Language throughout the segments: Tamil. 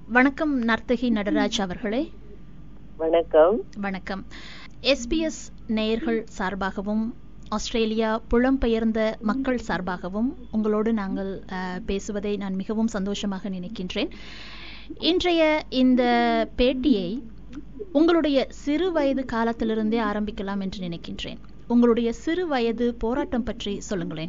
வணக்கம் நர்த்தகி நடராஜ் அவர்களே வணக்கம் வணக்கம் எஸ்பிஎஸ் நேயர்கள் சார்பாகவும் ஆஸ்திரேலியா புலம்பெயர்ந்த மக்கள் சார்பாகவும் உங்களோடு நாங்கள் அஹ், பேசுவதை நான் மிகவும் சந்தோஷமாக நினைக்கின்றேன் இன்றைய இந்த பேட்டியை உங்களுடைய சிறு வயது காலத்திலிருந்தே ஆரம்பிக்கலாம் என்று நினைக்கின்றேன் உங்களுடைய சிறு வயது போராட்டம் பற்றி சொல்லுங்களேன்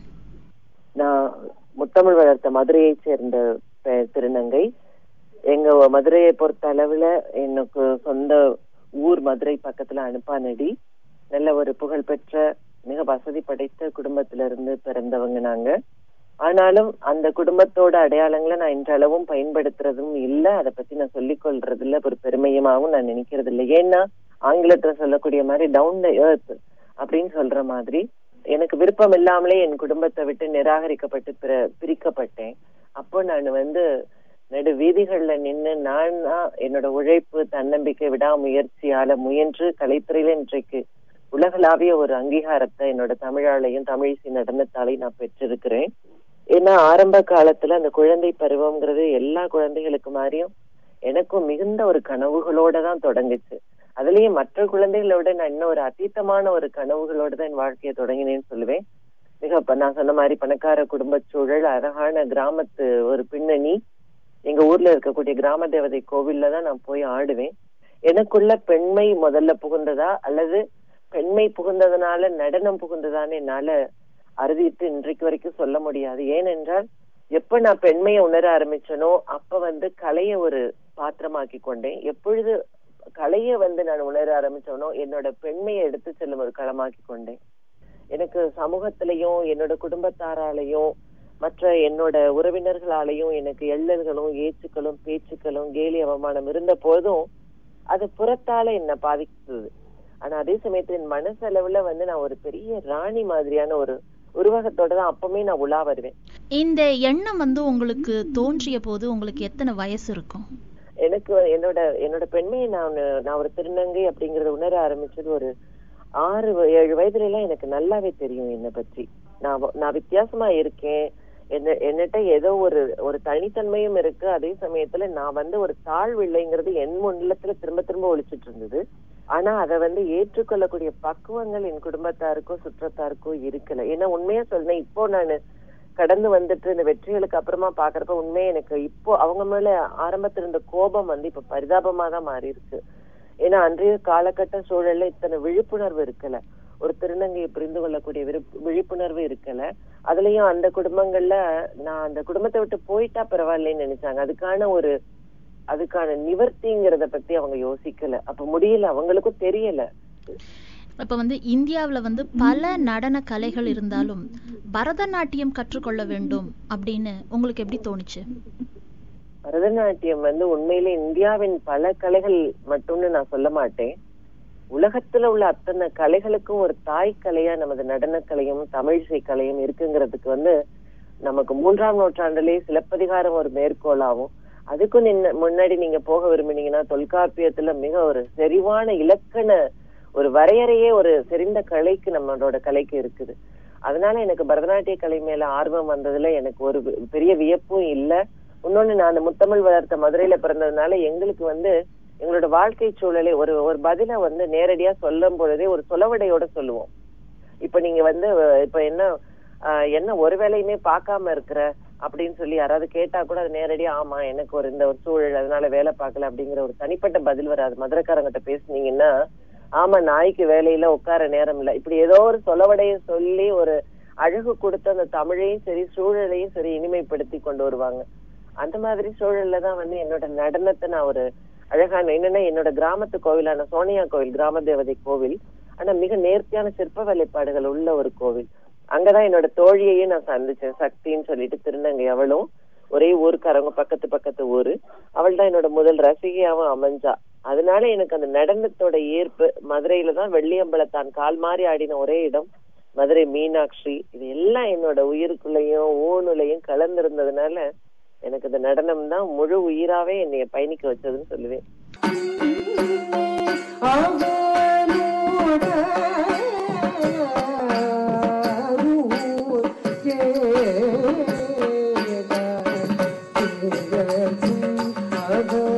நான் முத்தமிழ் வளர்த்த மதுரையைச் சேர்ந்த பெ- திருநங்கை எங்க மதுரையை பொறுத்த அளவுல எனக்கு சொந்த ஊர் மதுரை பக்கத்துல அனுப்பானடி நல்ல ஒரு புகழ்பெற்ற மிக வசதி படைத்த குடும்பத்தில இருந்து பிறந்தவங்க நாங்க ஆனாலும் அந்த குடும்பத்தோட அடையாளங்களை நான் இன்றளவும் பயன்படுத்துறதும் இல்ல அதை பத்தி நான் சொல்லிக் கொள்றது இல்ல ஒரு பெருமையுமாவும் நான் நினைக்கிறது இல்லை ஏன்னா ஆங்கிலத்துல சொல்லக்கூடிய மாதிரி டவுன் த எர்த் அப்படின்னு சொல்ற மாதிரி எனக்கு விருப்பம் இல்லாமலே என் குடும்பத்தை விட்டு நிராகரிக்கப்பட்டு பிர- பிரிக்கப்பட்டேன் அப்போ நான் வந்து நடு வீதிகள்ல நின்னு நான் தான் என்னோட உழைப்பு தன்னம்பிக்கை விடாமுயற்சியால முயன்று கலைத்துறையில இன்றைக்கு உலகளாவிய ஒரு அங்கீகாரத்தை என்னோட தமிழாலையும் தமிழிசை நடனத்தாலையும் நான் பெற்றிருக்கிறேன் ஏன்னா ஆரம்ப காலத்துல அந்த குழந்தை பருவம்ங்கிறது எல்லா குழந்தைகளுக்கு மாதிரியும் எனக்கும் மிகுந்த ஒரு கனவுகளோட தான் தொடங்குச்சு அதுலயும் மற்ற குழந்தைகளை விட நான் இன்னும் ஒரு அதீதமான ஒரு கனவுகளோட தான் என் வாழ்க்கையை தொடங்கினேன்னு சொல்லுவேன் மிக இப்ப நான் சொன்ன மாதிரி பணக்கார குடும்ப சூழல் அழகான கிராமத்து ஒரு பின்னணி எங்க ஊர்ல இருக்கக்கூடிய கிராம தேவதை கோவில்ல தான் நான் போய் ஆடுவேன் எனக்குள்ள பெண்மை முதல்ல புகுந்ததா அல்லது பெண்மை புகுந்ததுனால நடனம் புகுந்ததான்னு என்னால அறுதிட்டு இன்றைக்கு வரைக்கும் சொல்ல முடியாது ஏனென்றால் எப்ப நான் பெண்மையை உணர ஆரம்பிச்சனோ அப்ப வந்து கலைய ஒரு பாத்திரமாக்கி கொண்டேன் எப்பொழுது கலைய வந்து நான் உணர ஆரம்பிச்சனோ என்னோட பெண்மையை எடுத்து செல்லும் ஒரு களமாக்கி கொண்டேன் எனக்கு சமூகத்திலையும் என்னோட குடும்பத்தாராலையும் மற்ற என்னோட உறவினர்களாலையும் எனக்கு எள்ளல்களும் ஏச்சுக்களும் பேச்சுக்களும் கேலி அவமானம் இருந்த போதும் அது புறத்தால என்ன பாதித்தது ஆனா அதே சமயத்துல என் மனசளவுல வந்து நான் ஒரு பெரிய ராணி மாதிரியான ஒரு உருவகத்தோட தான் அப்பவுமே நான் உலா வருவேன் இந்த எண்ணம் வந்து உங்களுக்கு தோன்றிய போது உங்களுக்கு எத்தனை வயசு இருக்கும் எனக்கு என்னோட என்னோட பெண்மையை நான் நான் ஒரு திருநங்கை அப்படிங்கறத உணர ஆரம்பிச்சது ஒரு ஆறு வ- ஏழு வயதுல எல்லாம் எனக்கு நல்லாவே தெரியும் என்னை பற்றி நான் வ- நான் வித்தியாசமா இருக்கேன் என்ன என்னட்ட ஏதோ ஒரு ஒரு தனித்தன்மையும் இருக்கு அதே சமயத்துல நான் வந்து ஒரு தாழ்வு இல்லைங்கிறது என் முன்னத்துல திரும்ப திரும்ப ஒழிச்சிட்டு இருந்தது ஆனா அதை வந்து ஏற்றுக்கொள்ளக்கூடிய பக்குவங்கள் என் குடும்பத்தாருக்கோ சுற்றத்தாருக்கோ இருக்கல ஏன்னா உண்மையா சொல்றேன் இப்போ நான் கடந்து வந்துட்டு இந்த வெற்றிகளுக்கு அப்புறமா பாக்குறப்ப உண்மையா எனக்கு இப்போ அவங்க மேல ஆரம்பத்துல இருந்த கோபம் வந்து இப்ப பரிதாபமா தான் மாறி இருக்கு ஏன்னா அன்றைய காலகட்ட சூழல்ல இத்தனை விழிப்புணர்வு இருக்கல ஒரு திருநங்கையை புரிந்து கொள்ளக்கூடிய விருப்- விழிப்புணர்வு இருக்கல அதுலயும் அந்த குடும்பங்கள்ல நான் அந்த குடும்பத்தை விட்டு போயிட்டா பரவாயில்லைன்னு நினைச்சாங்க அதுக்கான ஒரு அதுக்கான நிவர்த்திங்கிறத பத்தி அவங்க யோசிக்கல அப்ப முடியல அவங்களுக்கும் தெரியல இப்ப வந்து இந்தியாவுல வந்து பல நடன கலைகள் இருந்தாலும் பரதநாட்டியம் கற்றுக்கொள்ள வேண்டும் அப்படின்னு உங்களுக்கு எப்படி தோணுச்சு பரதநாட்டியம் வந்து உண்மையிலே இந்தியாவின் பல கலைகள் மட்டும்னு நான் சொல்ல மாட்டேன் உலகத்துல உள்ள அத்தனை கலைகளுக்கும் ஒரு தாய் கலையா நமது நடனக்கலையும் தமிழிசை கலையும் இருக்குங்கிறதுக்கு வந்து நமக்கு மூன்றாம் நூற்றாண்டிலே சிலப்பதிகாரம் ஒரு மேற்கோளாகும் அதுக்கும் நின்ன முன்னாடி நீங்க போக விரும்பினீங்கன்னா தொல்காப்பியத்துல மிக ஒரு செறிவான இலக்கண ஒரு வரையறையே ஒரு செறிந்த கலைக்கு நம்மளோட கலைக்கு இருக்குது அதனால எனக்கு பரதநாட்டிய கலை மேல ஆர்வம் வந்ததுல எனக்கு ஒரு பெரிய வியப்பும் இல்ல இன்னொன்னு நான் அந்த முத்தமிழ் வளர்த்த மதுரையில பிறந்ததுனால எங்களுக்கு வந்து எங்களோட வாழ்க்கை சூழலை ஒரு ஒரு பதில வந்து நேரடியா சொல்லும் பொழுதே ஒரு சொலவடையோட சொல்லுவோம் இப்ப நீங்க வந்து அஹ், இப்ப என்ன ஆஹ், என்ன ஒரு வேலையுமே பார்க்காம இருக்கிற அப்படின்னு சொல்லி யாராவது கேட்டா கூட அது நேரடியா ஆமா எனக்கு ஒரு இந்த ஒரு சூழல் அதனால வேலை பார்க்கல அப்படிங்கிற ஒரு தனிப்பட்ட பதில் வராது மதுரைக்காரங்கிட்ட பேசுனீங்கன்னா ஆமா நாய்க்கு வேலையில உட்கார நேரம் இல்ல இப்படி ஏதோ ஒரு சொலவடையை சொல்லி ஒரு அழகு கொடுத்து அந்த தமிழையும் சரி சூழலையும் சரி இனிமைப்படுத்தி கொண்டு வருவாங்க அந்த மாதிரி சூழல்ல தான் வந்து என்னோட நடனத்தை நான் ஒரு அழகான என்னன்னா என்னோட கிராமத்து கோவிலான சோனியா கோவில் கிராம தேவதை கோவில் ஆனா மிக நேர்த்தியான சிற்ப வேலைப்பாடுகள் உள்ள ஒரு கோவில் அங்கதான் என்னோட தோழியையும் நான் சந்திச்சேன் சக்தின்னு சொல்லிட்டு திருநங்கை அவளும் ஒரே ஊருக்காரவங்க பக்கத்து பக்கத்து ஊரு அவள் தான் என்னோட முதல் ரசிகையாவும் அமைஞ்சா அதனால எனக்கு அந்த நடனத்தோட ஈர்ப்பு மதுரையில தான் வெள்ளியம்பலத்தான் கால் மாறி ஆடின ஒரே இடம் மதுரை மீனாட்சி இது எல்லாம் என்னோட உயிருக்குள்ளேயும் ஊனுலையும் கலந்திருந்ததுனால எனக்கு இந்த நடனம் தான் முழு உயிராவே என்னைய பயணிக்க வச்சதுன்னு சொல்லுவேன் அவனோட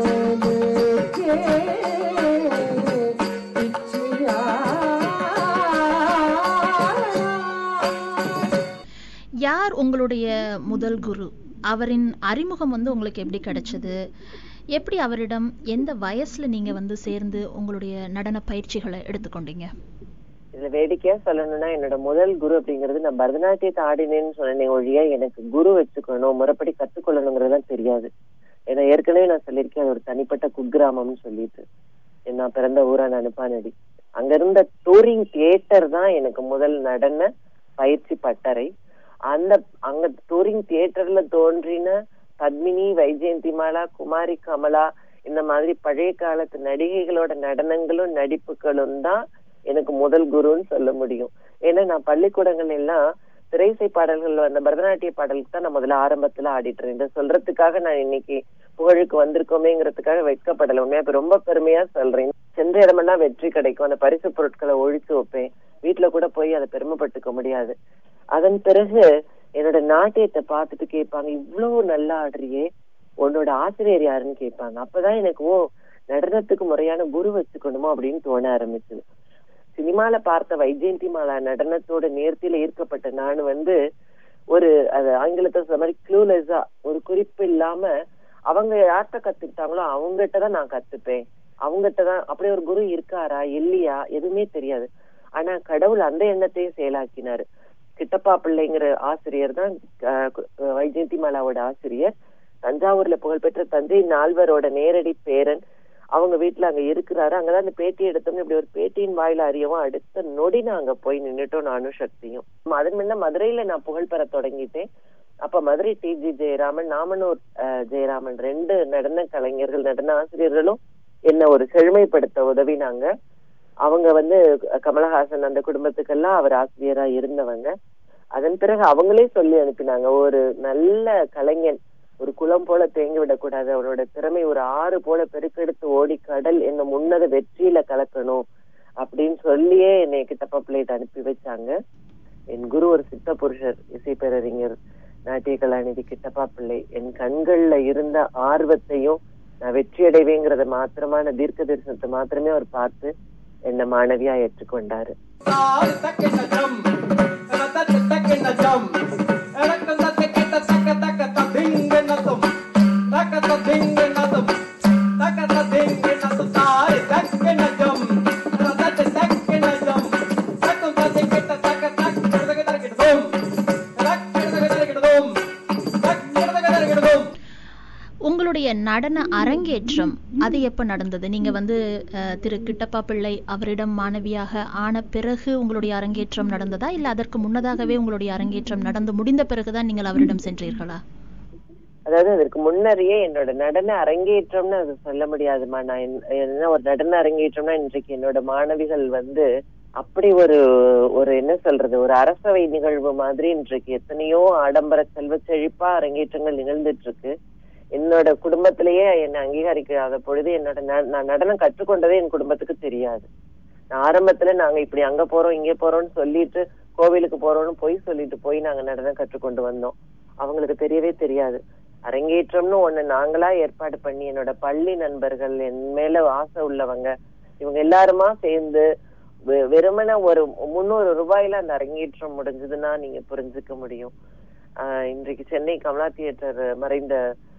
உங்களுடைய முதல் குரு அவரின் அறிமுகம் வந்து உங்களுக்கு எப்படி கிடைச்சது எப்படி அவரிடம் எந்த வயசுல நீங்க வந்து சேர்ந்து உங்களுடைய நடன பயிற்சிகளை எடுத்துக்கொண்டீங்க இதுல வேடிக்கையா சொல்லணும்னா என்னோட முதல் குரு அப்படிங்கிறது நான் பரதநாட்டியத்தை ஆடினேன்னு சொன்னேன் ஒழிய எனக்கு குரு வச்சுக்கணும் முறைப்படி கத்துக்கொள்ளணுங்கிறது தெரியாது ஏன்னா ஏற்கனவே நான் சொல்லியிருக்கேன் அது ஒரு தனிப்பட்ட குக்கிராமம்னு சொல்லிட்டு நான் பிறந்த ஊரான அனுப்பானடி அங்க இருந்த டூரிங் தியேட்டர் தான் எனக்கு முதல் நடன பயிற்சி பட்டறை அந்த அங்க டூரிங் தியேட்டர்ல தோன்றின பத்மினி வைஜெயந்திமாலா குமாரி கமலா இந்த மாதிரி பழைய காலத்து நடிகைகளோட நடனங்களும் நடிப்புகளும் தான் எனக்கு முதல் குருன்னு சொல்ல முடியும் ஏன்னா நான் பள்ளிக்கூடங்கள் எல்லாம் திரைசை பாடல்கள் அந்த பரதநாட்டிய பாடலுக்கு தான் நான் முதல்ல ஆரம்பத்துல ஆடிட்டு இருந்தேன் இதை சொல்றதுக்காக நான் இன்னைக்கு புகழுக்கு வந்திருக்கோமேங்கிறதுக்காக வெட்கப்படல உண்மையா இப்ப ரொம்ப பெருமையா சொல்றேன் சென்ற இடமெல்லாம் வெற்றி கிடைக்கும் அந்த பரிசு பொருட்களை ஒழிச்சு வைப்பேன் வீட்டுல கூட போய் அதை பெருமைப்பட்டுக்க முடியாது அதன் பிறகு என்னோட நாட்டியத்தை பார்த்துட்டு கேட்பாங்க இவ்வளவு நல்லா ஆடுறியே உன்னோட ஆசிரியர் யாருன்னு கேட்பாங்க அப்பதான் எனக்கு ஓ நடனத்துக்கு முறையான குரு வச்சுக்கணுமோ அப்படின்னு தோண ஆரம்பிச்சது சினிமால பார்த்த வைஜெயந்தி மாலா நடனத்தோட நேர்த்தியில ஈர்க்கப்பட்ட நான் வந்து ஒரு அது ஆங்கிலத்தை சொல்ற மாதிரி க்ளூலெஸ்ஸா ஒரு குறிப்பு இல்லாம அவங்க யார்கிட்ட கத்துக்கிட்டாங்களோ அவங்ககிட்ட தான் நான் கத்துப்பேன் அவங்ககிட்ட தான் அப்படி ஒரு குரு இருக்காரா இல்லையா எதுவுமே தெரியாது ஆனா கடவுள் அந்த எண்ணத்தையும் செயலாக்கினாரு கிட்டப்பா பிள்ளைங்கிற ஆசிரியர் தான் வைஜெயந்தி மாலாவோட ஆசிரியர் தஞ்சாவூர்ல புகழ்பெற்ற தஞ்சை நால்வரோட நேரடி பேரன் அவங்க வீட்டுல அங்க இருக்கிறாரு அங்கதான் அந்த பேட்டி எடுத்தோம்னு இப்படி ஒரு பேட்டியின் வாயில அறியவும் அடுத்த நொடி நான் அங்க போய் நின்னுட்டோம் நானும் சக்தியும் அதன் முன்ன மதுரையில நான் புகழ் பெற தொடங்கிட்டேன் அப்ப மதுரை டி ஜி ஜெயராமன் நாமனூர் ஜெயராமன் ரெண்டு நடன கலைஞர்கள் நடன ஆசிரியர்களும் என்ன ஒரு செழுமைப்படுத்த உதவினாங்க அவங்க வந்து கமலஹாசன் அந்த குடும்பத்துக்கெல்லாம் அவர் ஆசிரியரா இருந்தவங்க அதன் பிறகு அவங்களே சொல்லி அனுப்பினாங்க ஒரு நல்ல கலைஞன் ஒரு குளம் போல தேங்கி விடக்கூடாது அவனோட திறமை ஒரு ஆறு போல பெருக்கெடுத்து ஓடி கடல் என்னும் உன்னத வெற்றியில கலக்கணும் அப்படின்னு சொல்லியே என்னை கிட்டப்பா பிள்ளைகிட்ட அனுப்பி வச்சாங்க என் குரு ஒரு சித்த புருஷர் இசை பேரறிஞர் நாட்டிய கலாநிதி கிட்டப்பா பிள்ளை என் கண்கள்ல இருந்த ஆர்வத்தையும் நான் வெற்றி அடைவேங்கிறத மாத்திரமான தீர்க்க தரிசனத்தை மாத்திரமே அவர் பார்த்து என்ன மாணவியா ஏற்றுக்கொண்டாரு உங்களுடைய நடன அரங்கேற்றம் அது எப்ப நடந்தது நீங்க வந்து திரு கிட்டப்பா பிள்ளை அவரிடம் மாணவியாக ஆன பிறகு உங்களுடைய அரங்கேற்றம் நடந்ததா இல்ல அதற்கு முன்னதாகவே உங்களுடைய அரங்கேற்றம் நடந்து முடிந்த பிறகுதான் நீங்கள் அவரிடம் சென்றீர்களா அதாவது அதற்கு முன்னரையே என்னோட நடன அரங்கேற்றம்னு அது சொல்ல முடியாதுமா நான் என்ன ஒரு நடன அரங்கேற்றம்னா இன்றைக்கு என்னோட மாணவிகள் வந்து அப்படி ஒரு ஒரு என்ன சொல்றது ஒரு அரசவை நிகழ்வு மாதிரி இன்றைக்கு எத்தனையோ ஆடம்பர செல்வ செழிப்பா அரங்கேற்றங்கள் நிகழ்ந்துட்டு இருக்கு என்னோட குடும்பத்திலேயே என்னை அங்கீகரிக்காத பொழுது என்னோட நான் நடனம் கற்றுக்கொண்டதே என் குடும்பத்துக்கு தெரியாது நான் ஆரம்பத்துல நாங்க இப்படி அங்க போறோம் இங்க போறோம்னு சொல்லிட்டு கோவிலுக்கு போறோம்னு போய் சொல்லிட்டு போய் நாங்க நடனம் கற்றுக்கொண்டு வந்தோம் அவங்களுக்கு தெரியவே தெரியாது அரங்கேற்றம்னு ஒண்ணு நாங்களா ஏற்பாடு பண்ணி என்னோட பள்ளி நண்பர்கள் என் மேல ஆசை உள்ளவங்க இவங்க எல்லாருமா சேர்ந்து வெறுமன ஒரு முன்னூறு ரூபாயில அந்த அரங்கேற்றம் முடிஞ்சதுன்னா நீங்க புரிஞ்சுக்க முடியும் ஆஹ் இன்றைக்கு சென்னை கமலா தியேட்டர் மறைந்த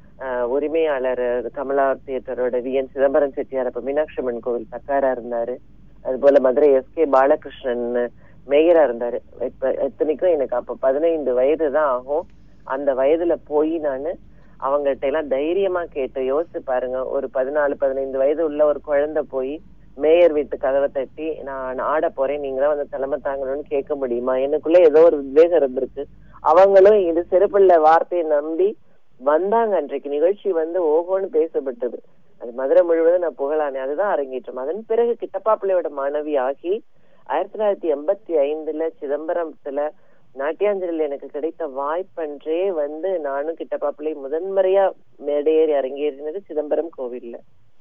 உரிமையாளர் கமலா தியேட்டரோட வி என் சிதம்பரம் செட்டியார் அப்ப மீனாட்சி அம்மன் கோவில் தக்காரா இருந்தாரு அது போல மதுரை எஸ் கே பாலகிருஷ்ணன் மேயரா இருந்தாரு இப்ப எத்தனைக்கும் எனக்கு அப்ப பதினைந்து வயது தான் ஆகும் அந்த வயதுல போய் நானு அவங்ககிட்ட எல்லாம் தைரியமா கேட்டு யோசிச்சு பாருங்க ஒரு பதினாலு பதினைந்து வயது உள்ள ஒரு குழந்தை போய் மேயர் வீட்டு கதவை தட்டி நான் ஆட போறேன் நீங்களும் வந்து தலைமை தாங்கணும்னு கேட்க முடியுமா எனக்குள்ள ஏதோ ஒரு உத்வேகம் இருந்திருக்கு அவங்களும் இது சிறப்புள்ள வார்த்தையை நம்பி வந்தாங்க அன்றைக்கு நிகழ்ச்சி வந்து ஓஹோன்னு பேசப்பட்டது அது மதுரை முழுவதும் நான் புகழானே அதுதான் அரங்கேற்றம் அதன் பிறகு கிட்டப்பா பிள்ளையோட மாணவி ஆகி ஆயிரத்தி தொள்ளாயிரத்தி எண்பத்தி ஐந்துல சிதம்பரத்துல நாட்டியாஞ்சலில் எனக்கு கிடைத்த வாய்ப்பன்றே வந்து நானும் கிட்டப்பா பிள்ளை முதன்முறையா மேடையேறி அரங்கேறினது சிதம்பரம் கோவில்ல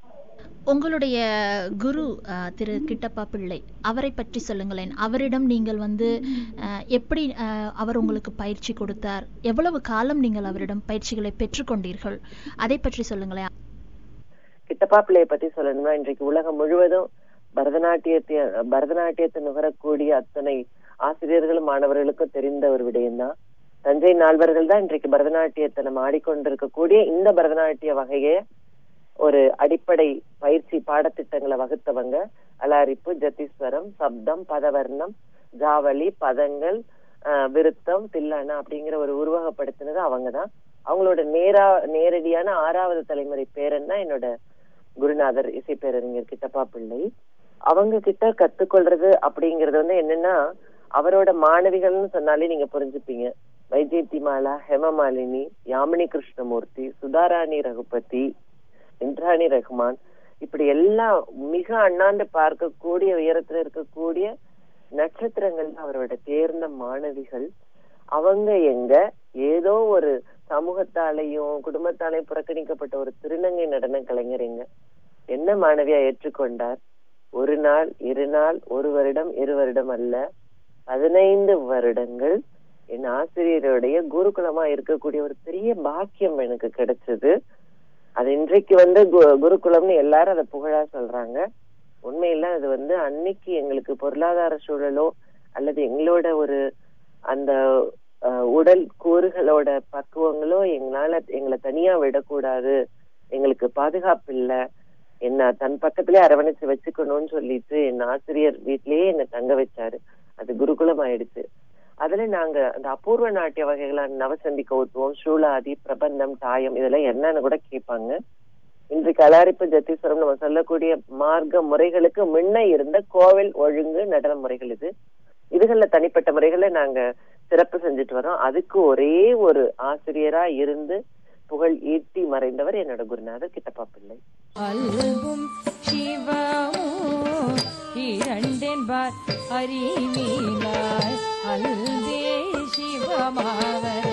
உங்களுடைய குரு திரு கிட்டப்பா பிள்ளை அவரை பற்றி சொல்லுங்களேன் அவரிடம் நீங்கள் வந்து எப்படி அவர் உங்களுக்கு பயிற்சி கொடுத்தார் எவ்வளவு காலம் நீங்கள் அவரிடம் பயிற்சிகளை பெற்றுக்கொண்டீர்கள் அதை பற்றி சொல்லுங்களேன் கிட்டப்பா பிள்ளையை பத்தி சொல்லணும்னா இன்றைக்கு உலகம் முழுவதும் பரதநாட்டியத்தை பரதநாட்டியத்தை நுகரக்கூடிய அத்தனை ஆசிரியர்களும் மாணவர்களுக்கும் தெரிந்த ஒரு விடயம்தான் தஞ்சை நால்வர்கள் தான் இன்றைக்கு பரதநாட்டியத்தை நம்ம ஆடிக்கொண்டிருக்கக்கூடிய இந்த பரதநாட்டிய வகையை ஒரு அடிப்படை பயிற்சி பாடத்திட்டங்களை வகுத்தவங்க அலாரிப்பு ஜத்தீஸ்வரம் சப்தம் பதவர்ணம் ஜாவளி பதங்கள் ஆஹ், விருத்தம் தில்லானா அப்படிங்கிற ஒரு உருவகப்படுத்தினது அவங்கதான் அவங்களோட நேரா நேரடியான ஆறாவது தலைமுறை பேரன் தான் என்னோட குருநாதர் இசை பேரறிஞர் கிட்டப்பா பிள்ளை அவங்க கிட்ட கத்துக்கொள்றது அப்படிங்கறது வந்து என்னன்னா அவரோட மாணவிகள்னு சொன்னாலே நீங்க புரிஞ்சுப்பீங்க வைஜெயந்தி மாலா ஹேமமாலினி யாமினி கிருஷ்ணமூர்த்தி சுதாராணி ரகுபதி இந்திராணி ரஹ்மான் இப்படி எல்லாம் மிக அண்ணாந்து பார்க்கக்கூடிய உயரத்துல இருக்கக்கூடிய நட்சத்திரங்கள் அவரோட தேர்ந்த மாணவிகள் அவங்க எங்க ஏதோ ஒரு சமூகத்தாலையும் குடும்பத்தாலையும் புறக்கணிக்கப்பட்ட ஒரு திருநங்கை நடன கலைஞர் எங்க என்ன மாணவியா ஏற்றுக்கொண்டார் ஒரு நாள் இரு நாள் ஒரு வருடம் இரு வருடம் அல்ல பதினைந்து வருடங்கள் என் ஆசிரியருடைய குருகுலமா இருக்கக்கூடிய ஒரு பெரிய பாக்கியம் எனக்கு கிடைச்சது அது இன்றைக்கு வந்து கு- குருகுலம்னு எல்லாரும் அதை புகழா சொல்றாங்க உண்மையில அது வந்து அன்னைக்கு எங்களுக்கு பொருளாதார சூழலோ அல்லது எங்களோட ஒரு அந்த அஹ், உடல் கூறுகளோட பக்குவங்களோ எங்களால எங்களை தனியா விடக்கூடாது எங்களுக்கு பாதுகாப்பு இல்ல என்ன தன் பக்கத்திலே அரவணைச்சு வச்சுக்கணும்னு சொல்லிட்டு என் ஆசிரியர் வீட்டிலேயே என்னை தங்க வச்சாரு அது குருகுலம் ஆயிடுச்சு அதுல நாங்க அந்த அபூர்வ நாட்டிய வகைகளான நவசந்தி கௌத்துவம் சூலாதி பிரபந்தம் தாயம் இதெல்லாம் என்னன்னு கூட கேட்பாங்க இன்றைக்கு அலாரிப்பு ஜத்தீஸ்வரம் நம்ம சொல்லக்கூடிய மார்க்க முறைகளுக்கு முன்ன இருந்த கோவில் ஒழுங்கு நடன முறைகள் இது இதுகள்ல தனிப்பட்ட முறைகளை நாங்க சிறப்பு செஞ்சுட்டு வரோம் அதுக்கு ஒரே ஒரு ஆசிரியரா இருந்து புகழ் ஈட்டி மறைந்தவர் என்னோட குருநாதர் கிட்டப்பா பிள்ளை அல்கும் சிவமோ இரண்டென்பார் அறிவீனார் அல்தே சிவமாவர்